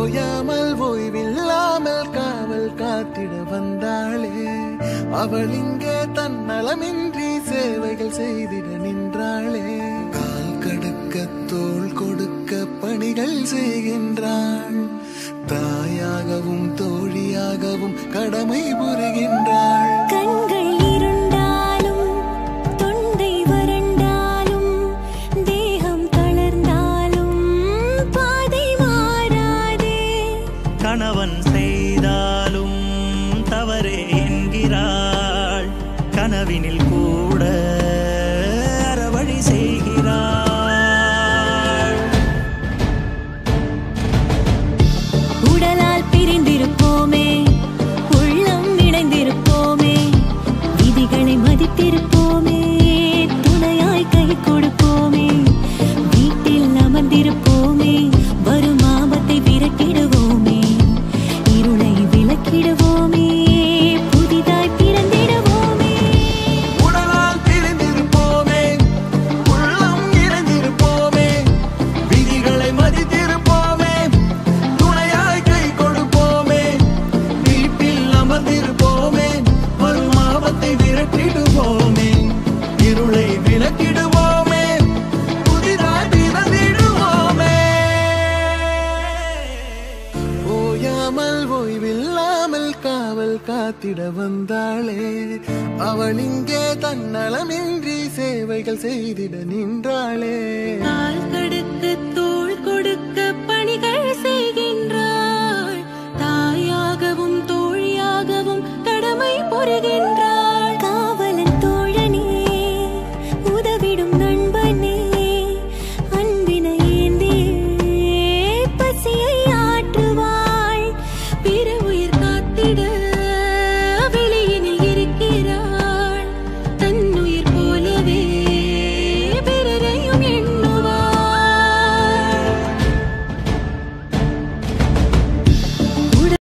ஓயாமல் ஓய்வில்லாமல் காவல் காத்திட வந்தாளே அவள் இங்கே தன்னலமின்றி சேவைகள் செய்திட நின்றாளே கால் கடுக்க தோள் கொடுக்க பணிகள் செய்கின்றாள் தாயாகவும் தோழியாகவும் கடமை புரிகின்றாள் கண்கள் இருண்டாலும் தொண்டை வறண்டாலும் தேகம் தளர்ந்தாலும் பாதை மாறாதே கணவன் செய்தாலும் தவறே என்கிறாள் கனவினில் கூட அறவழி செய்கிறாள் உடலால் பிரிந்திருப்போமே உள்ளம் இணைந்திருப்போமே விதிகளை மதித்திருப்போமே துணையாய் கை கொடுப்போமே வீட்டில் அமர்ந்திருப்போமே வரும் ஆபத்தை விரட்டிடுவோமே இருளை விலக்கிடுவோமே புதிதாய் பிறந்திடுவோமே உடலால் பிரிந்திருப்போமே உள்ளம் இணைந்திருப்போமே விதிகளை மதித்திருப்போமே துணையாய் கை கொடுப்போமே வீட்டில் அமர்ந்திருப்போமே வரும் ஆபத்தை விரட்டிடுவோமே இருளை விலக்கிடுவோமே புதிதாய் பிறந்திடுவோமே ஓயாமல் ஓய்வில்லாமல் காவல் காத்திட வந்தாளே அவள் இங்கே தன்னலமின்றி சேவைகள் செய்திட நின்றாளே